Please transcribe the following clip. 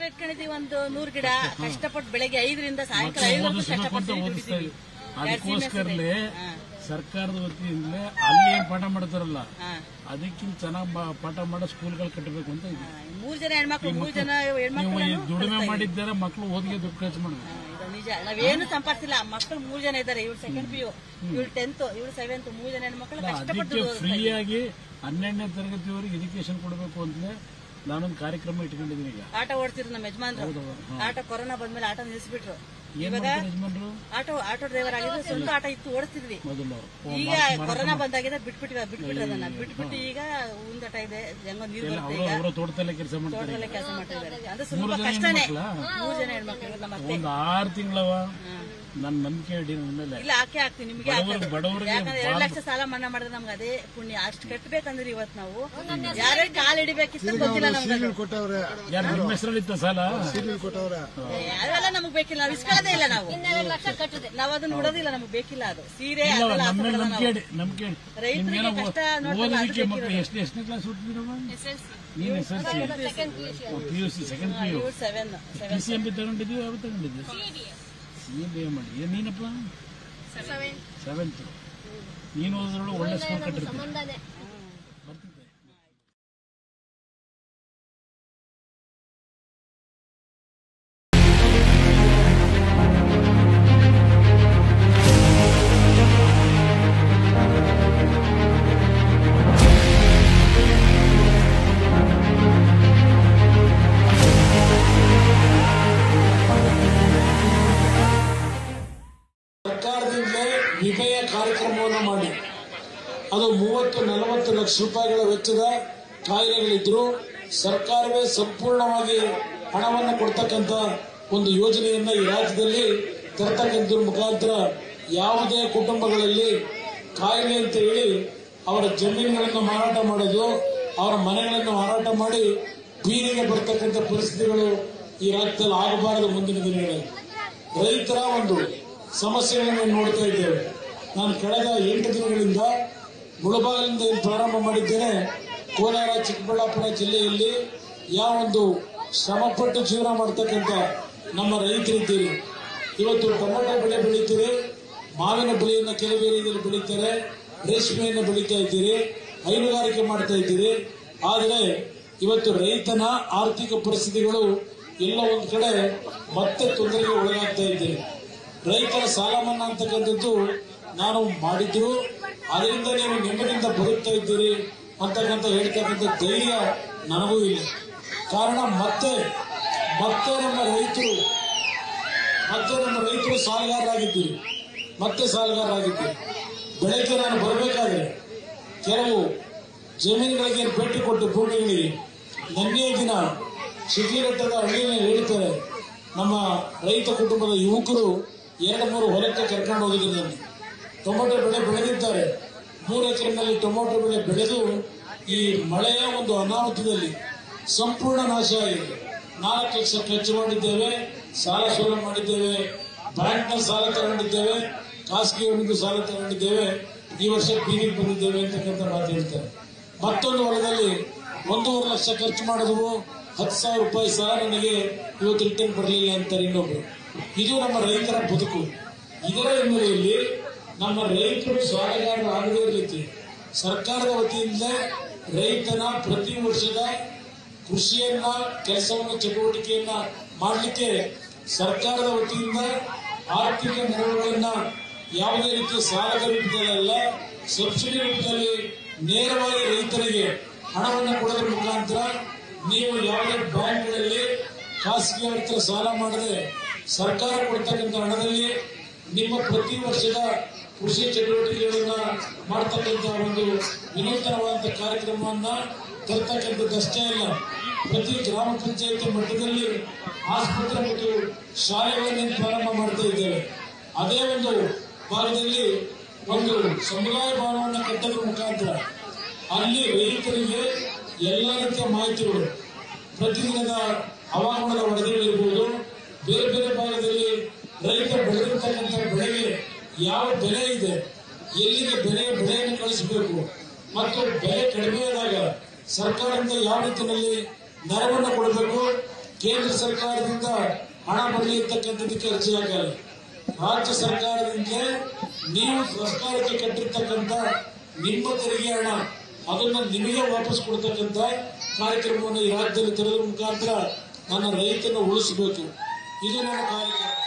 ಇಟ್ಕೊಂಡಿದೀವಿ ಒಂದು ನೂರ್ ಗಿಡ ಕಷ್ಟಪಟ್ಟು ಬೆಳಗ್ಗೆ ಐದರಿಂದ ಸಾಯಂಕಾಲ ಐದರವರೆಗೂ ಓದಿಸ್ಬೇಕು ಅಂತ ಕಷ್ಟಪಟ್ಟು ಓದಿಸ್ತಾ ದುಡಿತೀವಿ. ಇದ್ದೀವಿ ಎರಡ್ ಸೀಮೆ ಅದಕ್ಕೋಸ್ಕರಲೇ ಹಾ. ಸರ್ಕಾರದ ವತಿಯಿಂದಲೇ ಅಲ್ಲಿ ಏನ್ ಪಾಠ ಮಾಡ್ತಾರಲ್ಲ ಹಾ. ಅದಕ್ಕಿಂತ ಚೆನ್ನಾಗಿ ಪಾಠ ಮಾಡೋ ಸ್ಕೂಲ್ಗಳು ಕಟ್ಟಬೇಕು ಅಂತ ಇದೆ ಹಾ, ಮೂರ್ ಜನ ಹೆಣ್ಮಕ್ಳು ಮೂರ್ ಜನ ನೀವು ಹೆಣ್ಮಕ್ಳು ಈ ದುಡಿಮೆ ಮಾಡಿದ್ದಾರೆ ಮಕ್ಕಳು ಓದಿಗೆ ದುಡ್ಡು ಖರ್ಚು ಮಾಡಬೇಕು ಇದು ನಿಜ ನಾವೇನು ಸಂಪಾದಿಸಿಲ್ಲ ಮಕ್ಕಳು ಮೂರ್ ಜನ ಇದ್ದಾರೆ ಇವ್ರು ಸೆಕೆಂಡ್ ಪಿ ಯು ಇವ್ರು ಟೆಂತ್ ಇವ್ರು ಸೆವೆಂತ್ ಮೂರ್ ಜನ ಹೆಣ್ಮಕ್ಳು ಕಷ್ಟಪಟ್ಟು ಅದಕ್ಕೆ ಓದಿಸ್ತಾ ಫ್ರೀ ಇದ್ದೀವಿ. ಆಗಿ ಹನ್ನೆರಡನೇ ತರಗತಿವರೆಗೆ ಎಜುಕೇಶನ್ ಕೊಡಬೇಕು ಅಂತಲೇ ನಾನೊಂದು ಕಾರ್ಯಕ್ರಮ ಇಟ್ಕೊಂಡಿದ್ದೀನಿ ಈಗ ಆಟ ಓಡ್ತಿದ್ರು ನಮ್ಮ ಯಜಮಾನ್ರು ಆಟ ಕೊರೋನಾ ಬಂದ್ಮೇಲೆ ಆಟ ನಿಲ್ಲಿಸ್ಬಿಟ್ರು ಏನ್ ಇವಾಗ ಮಾಡ್ತಾರೆ ಯಜಮಾನ್ರು ಆಟೋ ಆಟೋ ಡ್ರೈವರ್ ಆಗಿದ್ರು ಸ್ವಂತ ಆಟ ಇತ್ತು ಓಡಿಸ್ತಿದ್ವಿ ಮೊದಲು ಈಗ ಕೊರೋನಾ ಬಂದಾಗಿದೆ ಬಿಟ್ಬಿಟ್ಟಿವ ಬಿಟ್ಬಿಟ್ರೆ ಅದನ್ನ ಬಿಟ್ಬಿಟ್ಟು ಈಗ ಹೂಂದಾಟ ಇದೆ ಹೆಂಗೋ ನೀರು ಬರುತ್ತೆ ಅವರು ಈಗ ಅವರ ತೋಟದಲ್ಲೇ ಕೆಲಸ ಮಾಡ್ತಾರೆ ತೋಟದಲ್ಲೇ ಕೆಲಸ ಮಾಡ್ತಾ ಇದ್ದಾರೆ ಅಂದ್ರೆ ಮೂರು ಸ್ವಲ್ಪ ಜನ ಕಷ್ಟನೇ ಹೆಣ್ಮಕ್ಳಾ? ಮೂರು ಜನ ಹೆಣ್ಮಕ್ಳು ನಮ್ಮ ಅತ್ತೆ ಒಂದು ಆರು ತಿಂಗಳವ ನನ್ನ ನಂಬಿಕೆ ಇಡಿ ನನ್ನ ಮೇಲೆ ಇಲ್ಲ ಹಾಕಿ ಹಾಕ್ತೀವಿ ನಿಮಗೆ ಬಡವ್ರಿಗೆ- ಬಡವ್ರಿಗೆ ಯಾಕಂದ್ರೆ ಎರಡು ಲಕ್ಷ ಸಾಲ ಮನ್ನಾ ಮಾಡಿದ್ರೆ ನಮ್ಗೆ ಅದೇ ಪುಣ್ಯ ಅಷ್ಟು ಕಟ್ಟಬೇಕಂದ್ರೆ ಇವತ್ತು ನಾವು ಯಾರೇ ಕಾಲ್ ಹಿಡಿಬೇಕಿತ್ತು ಗೊತ್ತಿಲ್ಲ ನಮ್ಗೆ ಅದು. ಕೊಟ್ಟವ್ರೆ ಯಾರು ನಿಮ್ಮ ಹೆಸರಲ್ಲಿ ಇತ್ತ ಸಾಲ ಕೊಟ್ಟವ್ರೆ ಯಾವೆಲ್ಲ ನಮಗ್ ಬೇಕಿಲ್ಲ ನಾವು ಇಸ್ಕೊಳ್ಳೋದೇ ಇಲ್ಲ ನಾವು ನಾವು ಅದನ್ನ ಉಡೋದಿಲ್ಲ ನಮ್ಗೆ ಬೇಕಿಲ್ಲ ಅದು ಸೀರೆ ಇಲ್ಲ ಅದೆಲ್ಲ ನಮ್ಮ ಮೇಲೆ ಹಾಕೋದಿಲ್ಲ ನಂಬಿಕೆ ನಾವು. ಇಡಿ ನಂಬಿಕೆ ಇಡಿ ರೈತರಿಗೆ ನಿಮ್ಗೇನೋ ಕಷ್ಟ ನೋಡ್ತಾರೆ, ಅದು ಓದೋದಕ್ಕೆ ಬೇಕಿರೋದು. ಮಕ್ಕಳು ಎಷ್ಟು ಎಷ್ಟನೇ ಕ್ಲಾಸ್ ಹುಟ್ಟಿದಿರವ ನೀನು S L C P U C second P U ಇವ್ರು seven P C M B ತಗೊಂಡಿದ್ವಿ ಯಾವ ತಗೊಂಡಿದ್ವಿ ಸಿ ಎಂ ಬಿ ಎ ಮಾಡಿ ಏನ್ ನೀನಪ್ಪ ಸೆವೆಂತ್ ನೀನು ಓದಿದ್ರೊಳಗೆ ಒಳ್ಳೆ ಸ್ಕೋರ್ ಕಟ್ಟಿರ್ತೀನಿ ಬರ್ತಿದ್ದೆ ಸರ್ಕಾರದಿಂದ ವಿಮೆಯ ಕಾರ್ಯಕ್ರಮವನ್ನು ಮಾಡಿ ಅದು ಮೂವತ್ತು ನಲವತ್ತು ಲಕ್ಷ ರೂಪಾಯಿಗಳ ವೆಚ್ಚದ ಕಾಯಿಲೆಗಳಿದ್ರು ಸರ್ಕಾರವೇ ಸಂಪೂರ್ಣವಾಗಿ ಹಣವನ್ನು ಕೊಡ್ತಕ್ಕಂಥ ಒಂದು ಯೋಜನೆಯನ್ನ ಈ ರಾಜ್ಯದಲ್ಲಿ ತರ್ತಕ್ಕಂಥ ಮುಖಾಂತರ ಯಾವುದೇ ಕುಟುಂಬಗಳಲ್ಲಿ ಕಾಯಿಲೆ ಅಂತ ಹೇಳಿ ಅವರ ಜಮೀನುಗಳನ್ನು ಮಾರಾಟ ಮಾಡೋದು ಅವರ ಮನೆಗಳನ್ನು ಮಾರಾಟ ಮಾಡಿ ಬೀದಿಗೆ ಬರ್ತಕ್ಕಂಥ ಪರಿಸ್ಥಿತಿಗಳು ಈ ರಾಜ್ಯದಲ್ಲಿ ಆಗಬಾರದು ಮುಂದಿನ ದಿನಗಳಲ್ಲಿ ರೈತರ ಒಂದು ಸಮಸ್ಯೆಗಳನ್ನು ನೋಡ್ತಾ ಇದ್ದೇವೆ ನಾನು ಕಳೆದ ಎಂಟು ದಿನಗಳಿಂದ ಮುಳಬಾಗಿಲಿಂದ ಏನು ಪ್ರಾರಂಭ ಮಾಡಿದ್ದೇನೆ ಕೋಲಾರ ಚಿಕ್ಕಬಳ್ಳಾಪುರ ಜಿಲ್ಲೆಯಲ್ಲಿ ಯಾವೊಂದು ಶ್ರಮಪಟ್ಟು ಜೀವನ ಮಾಡ್ತಕ್ಕಂಥ ನಮ್ಮ ರೈತರಿದ್ದೀರಿ ಇವತ್ತು ಟೊಮೆಟೊ ಬೆಳೆ ಬೆಳೀತೀರಿ ಮಾವಿನ ಬೆಳೆಯನ್ನು ಕೆಲವು ಏರಿಯಾದಲ್ಲಿ ಬೆಳೀತಾರೆ ರೇಷ್ಮೆಯನ್ನು ಬೆಳೀತಾ ಇದ್ದೀರಿ ಹೈನುಗಾರಿಕೆ ಮಾಡ್ತಾ ಇದ್ದೀರಿ ಆದರೆ ಇವತ್ತು ರೈತನ ಆರ್ಥಿಕ ಪರಿಸ್ಥಿತಿಗಳು ಎಲ್ಲ ಒಂದು ಕಡೆ ಮತ್ತೆ ತೊಂದರೆಗೆ ಒಳಗಾಗ್ತಾ ಇದ್ದೇನೆ ರೈತರ ಸಾಲ ಮನ್ನಾ ಅಂತಕ್ಕಂಥದ್ದು ನಾನು ಮಾಡಿದ್ರು ಅದರಿಂದ ನೀವು ನೆಮ್ಮದಿಯಿಂದ ಬದುಕ್ತಾ ಇದ್ದೀರಿ ಅಂತಕ್ಕಂಥ ಹೇಳ್ತಕ್ಕಂಥ ಧೈರ್ಯ ನನಗೂ ಇಲ್ಲ ಕಾರಣ ಮತ್ತೆ ಮತ್ತೆ ನಮ್ಮ ರೈತರು ಮತ್ತೆ ನಮ್ಮ ರೈತರು ಸಾಲಗಾರರಾಗಿದ್ದೀರಿ ಮತ್ತೆ ಸಾಲಗಾರರಾಗಿದ್ದೀರಿ ಬೆಳಗ್ಗೆ ನಾನು ಬರಬೇಕಾದ್ರೆ ಕೆಲವು ಜಮೀನುಗಳಿಗೆ ಭೇಟಿ ಕೊಟ್ಟು ಭೂಮಿಗಳಿಗೆ ನಿನ್ನೆಯ ದಿನ ಶಿಡ್ಲಿಘಟ್ಟದ ಹಳ್ಳಿಯಲ್ಲಿ ಹೇಳ್ತಾರೆ ನಮ್ಮ ರೈತ ಕುಟುಂಬದ ಯುವಕರು ಎರಡು ಮೂರು ಹೊಲಕ್ಕೆ ಕರ್ಕೊಂಡು ಹೋಗಿದ್ರು ನಾನು ಟೊಮೊಟೊ ಬೆಳೆ ಬೆಳೆದಿದ್ದಾರೆ ಮೂರು ಎಕರೆನಲ್ಲಿ ಟೊಮೊಟೊ ಬೆಳೆ ಬೆಳೆದು ಈ ಮಳೆಯ ಒಂದು ಅನಾಹುತದಲ್ಲಿ ಸಂಪೂರ್ಣ ನಾಶ ಆಗಿದೆ ನಾಲ್ಕು ಲಕ್ಷ ಖರ್ಚು ಮಾಡಿದ್ದೇವೆ ಸಾಲ ಸೋಲ ಮಾಡಿದ್ದೇವೆ ಬ್ಯಾಂಕ್ನ ಸಾಲ ತಗೊಂಡಿದ್ದೇವೆ ಖಾಸಗಿಯವರಿಂದ ಸಾಲ ತಗೊಂಡಿದ್ದೇವೆ ಈ ವರ್ಷ ಬೀದಿಗೆ ಬಂದಿದ್ದೇವೆ ಅಂತಕ್ಕಂಥ ಮಾತು ಹೇಳ್ತಾರೆ ಮತ್ತೊಂದು ಹೊಲದಲ್ಲಿ ಒಂದೂವರೆ ಲಕ್ಷ ಖರ್ಚು ಮಾಡಿದ್ವು ಹತ್ತು ಸಾವಿರ ರೂಪಾಯಿ ಸಹ ನನಗೆ ಇವತ್ತು ರಿಟರ್ನ್ ಬರಲಿಲ್ಲ ಅಂತಾರೆ ಇನ್ನೊಬ್ರು ಇದು ನಮ್ಮ ರೈತರ ಬದುಕು ಇದರ ಹಿನ್ನೆಲೆಯಲ್ಲಿ ನಮ್ಮ ರೈತರು ಸಾಲಗಾರರು ಆಗದೇ ರೀತಿ ಸರ್ಕಾರದ ವತಿಯಿಂದ ರೈತನ ಪ್ರತಿ ವರ್ಷದ ಕೃಷಿಯನ್ನ ಕೆಲಸವನ್ನ ಚಟುವಟಿಕೆಯನ್ನ ಮಾಡಲಿಕ್ಕೆ ಸರ್ಕಾರದ ವತಿಯಿಂದ ಆರ್ಥಿಕ ನೆರವುಗಳನ್ನ ಯಾವುದೇ ರೀತಿಯ ಸಾಲದ ರೂಪದಲ್ಲ ಸಬ್ಸಿಡಿ ರೂಪದಲ್ಲಿ ನೇರವಾಗಿ ರೈತರಿಗೆ ಹಣವನ್ನು ಕೊಡೋದ್ರ ಮುಖಾಂತರ ನೀವು ಯಾವುದೇ ಬ್ಯಾಂಕ್ಗಳಲ್ಲಿ ಖಾಸಗಿ ಹತ್ರ ಸಾಲ ಮಾಡದೆ ಸರ್ಕಾರ ಕೊಡ್ತಕ್ಕಂಥ ಹಣದಲ್ಲಿ ನಿಮ್ಮ ಪ್ರತಿ ವರ್ಷದ ಕೃಷಿ ಚಟುವಟಿಕೆಗಳನ್ನ ಮಾಡ್ತಕ್ಕಂಥ ಒಂದು ವಿನೂತನವಾದ ಕಾರ್ಯಕ್ರಮವನ್ನ ತರ್ತಕ್ಕಂಥದ್ದಷ್ಟೇ ಅಲ್ಲ ಪ್ರತಿ ಗ್ರಾಮ ಪಂಚಾಯತಿ ಮಟ್ಟದಲ್ಲಿ ಆಸ್ಪತ್ರೆ ಮತ್ತು ಶಾಲೆಗಳನ್ನು ಪ್ರಾರಂಭ ಮಾಡ್ತಾ ಇದ್ದೇವೆ ಅದೇ ಒಂದು ಭಾಗದಲ್ಲಿ ಒಂದು ಸಮುದಾಯ ಭವನವನ್ನು ಕಟ್ಟೋದ್ರ ಮುಖಾಂತರ ಅಲ್ಲಿ ರೈತರಿಗೆ ಎಲ್ಲ ರೀತಿಯ ಮಾಹಿತಿಗಳು ಪ್ರತಿದಿನದ ಹವಾಮಾನದ ವರದಿಗಳಿರ್ಬೋದು ಬೇರೆ ಬೇರೆ ಭಾಗದಲ್ಲಿ ರೈತ ಬೆಳೆದಿರ್ತಕ್ಕಂಥ ಬೆಳೆಗೆ ಯಾವ ಬೆಲೆ ಇದೆ ಎಲ್ಲಿಗೆ ಬೆಲೆ ಬೆಳೆಯನ್ನು ಕಳಿಸಬೇಕು ಮತ್ತು ಬೆಲೆ ಕಡಿಮೆ ಆದಾಗ ಸರ್ಕಾರದಿಂದ ಯಾವ ರೀತಿಯಲ್ಲಿ ನೆರವನ್ನು ಕೊಡಬೇಕು ಕೇಂದ್ರ ಸರ್ಕಾರದಿಂದ ಹಣ ಬರಲಿ ಅಂತಕ್ಕಂಥದ್ದಕ್ಕೆ ಅರ್ಜಿ ಹಾಕಲ್ಲ ರಾಜ್ಯ ಸರ್ಕಾರದಿಂದ ನೀವು ಸರ್ಕಾರಕ್ಕೆ ಕಟ್ಟಿರ್ತಕ್ಕಂಥ ನಿಮ್ಮ ತೆರಿಗೆ ಹಣ ಅದನ್ನ ನಿಮಗೆ ವಾಪಸ್ ಕೊಡ್ತಕ್ಕಂಥ ಕಾರ್ಯಕ್ರಮವನ್ನು ಈ ರಾಜ್ಯದಲ್ಲಿ ತರುವ ಮುಖಾಂತರ ನನ್ನ ರೈತನ ಉಳಿಸಬೇಕು ಇದು ನನ್ನ ಕಾರ್ಯಕ್ರಮ